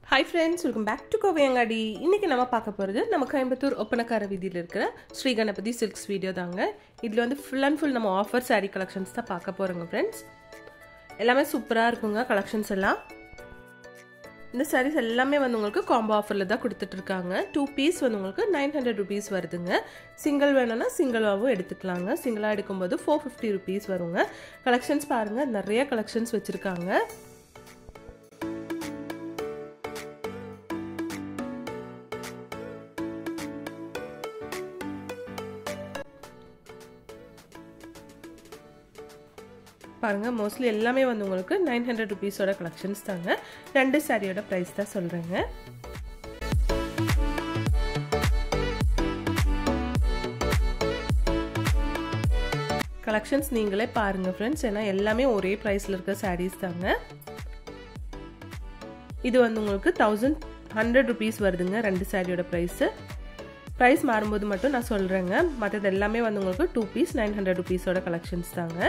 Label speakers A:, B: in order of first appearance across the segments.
A: hi friends welcome back to கோவையங்காடி இன்றைக்கி நம்ம பார்க்க போகிறது நம்ம கோயம்புத்தூர் ஒப்பனக்கார வீதியில் இருக்கிற ஸ்ரீ கணபதி சில்க்ஸ் வீடியோ தாங்க இதில் வந்து ஃபுல் அண்ட் ஃபுல் நம்ம ஆஃபர் saree கலெக்ஷன்ஸ் தான் பார்க்க போகிறோங்க ஃப்ரெண்ட்ஸ் எல்லாமே சூப்பராக இருக்குங்க கலெக்ஷன்ஸ் எல்லாம் இந்த sarees எல்லாமே வந்து உங்களுக்கு காம்போ ஆஃபரில் தான் கொடுத்துட்ருக்காங்க டூ பீஸ் வந்து உங்களுக்கு நைன் ஹண்ட்ரட் ருபீஸ் வருதுங்க சிங்கிள் வேணும்னா சிங்கிளாகவும் எடுத்துக்கலாங்க சிங்கிளாக எடுக்கும்போது ஃபோர் ஃபிஃப்டி ருபீஸ் வருங்க கலெக்ஷன்ஸ் பாருங்கள் நிறைய கலெக்ஷன்ஸ் வச்சுருக்காங்க பாருங்கள் மோஸ்ட்லி எல்லாமே வந்து உங்களுக்கு நைன் ஹண்ட்ரட் ருபீஸோட கலெக்ஷன்ஸ் தாங்க ரெண்டு சாரியோட ப்ரைஸ் தான் சொல்கிறேங்க கலெக்ஷன்ஸ் நீங்களே பாருங்கள் ஃப்ரெண்ட்ஸ் ஏன்னா எல்லாமே ஒரே ப்ரைஸில் இருக்க சாரீஸ் தாங்க இது வந்து உங்களுக்கு தௌசண்ட் ஹண்ட்ரட் ருபீஸ் வருதுங்க ரெண்டு சாரியோட ப்ரைஸு ப்ரைஸ் மாறும்போது மட்டும் நான் சொல்கிறேங்க மற்றது எல்லாமே வந்து உங்களுக்கு டூ பீஸ் நைன் ஹண்ட்ரட் ருபீஸோட கலெக்ஷன்ஸ் தாங்க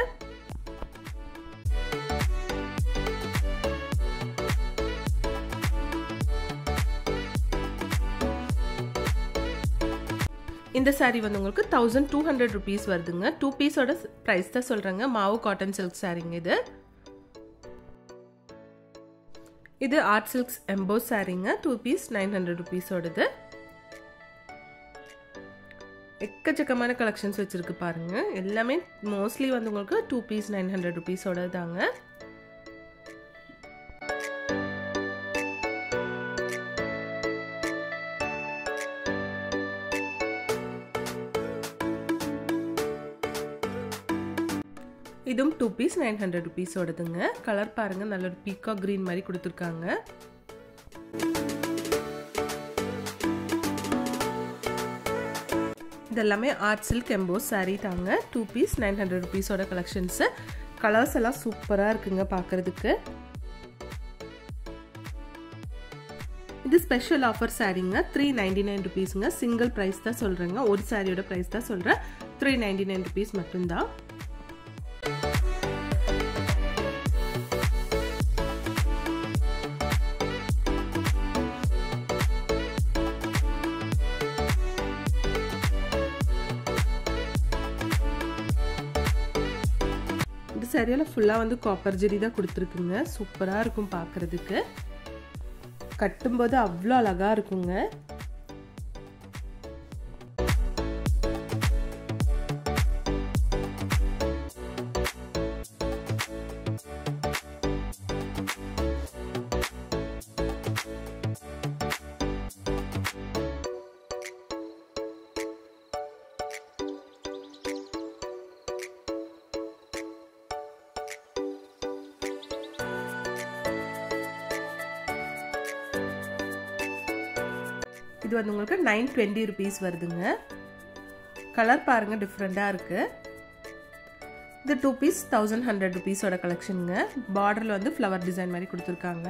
A: இந்த சாரீ வந்து உங்களுக்கு தௌசண்ட் டூ ஹண்ட்ரட் ருபீஸ் வருதுங்க டூ பீஸோட ப்ரைஸ் தான் சொல்கிறேங்க மாவு காட்டன் சில்க் சாரீங்க இது இது ஆர்ட் சில்க்ஸ் எம்போஸ் சாரீங்க டூ பீஸ் நைன் ஹண்ட்ரட் ருபீஸோடது எக்கச்சக்கமான கலெக்ஷன்ஸ் வச்சுருக்கு பாருங்க எல்லாமே மோஸ்ட்லி வந்து உங்களுக்கு டூ பீஸ் நைன் ஹண்ட்ரட் ருபீஸோட தாங்க இதுவும் டூ பீஸ் நைன் ஹண்ட்ரட் ருபீஸோடதுங்க கலர் பாருங்க நல்ல ஒரு பீக்கா கிரீன் மாதிரி கொடுத்துருக்காங்க இதெல்லாமே ஆர்ட் சில்க் எம்போஸ் சாரீ தாங்க டூ பீஸ் நைன் ஹண்ட்ரட் ருபீஸோட கலெக்ஷன்ஸு கலர்ஸ் எல்லாம் சூப்பராக இருக்குங்க பார்க்குறதுக்கு இது ஸ்பெஷல் ஆஃபர் சாரீங்க த்ரீ நைன்டி நைன் ருபீஸுங்க சிங்கிள் ப்ரைஸ் தான் சொல்கிறேங்க ஒரு சாரியோட ப்ரைஸ் தான் சொல்கிறேன் த்ரீ நைன்டி நைன் ருபீஸ் மட்டும்தான் இந்த சரியால் ஃபுல்லாக வந்து காப்பர் ஜெரி தான் கொடுத்துருக்குங்க சூப்பராக இருக்கும் பார்க்குறதுக்கு கட்டும்போது அவ்வளோ அழகாக இருக்குங்க இது வந்து உங்களுக்கு நைன் டுவெண்ட்டி ருபீஸ் வருதுங்க கலர் பாருங்க டிஃப்ரெண்ட்டாக இருக்குது இது டூ பீஸ் தௌசண்ட் ஹண்ட்ரட் ருபீஸோட கலெக்ஷனுங்க பார்டரில் வந்து ஃப்ளவர் டிசைன் மாதிரி கொடுத்துருக்காங்க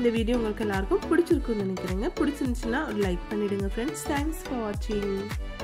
A: இந்த வீடியோ உங்களுக்கு எல்லாருக்கும் பிடிச்சிருக்குன்னு நினைக்கிறேங்க பிடிச்சிருந்துச்சுன்னா ஒரு லைக் பண்ணிவிடுங்க ஃப்ரெண்ட்ஸ் தேங்க்ஸ் ஃபார் வாட்சிங்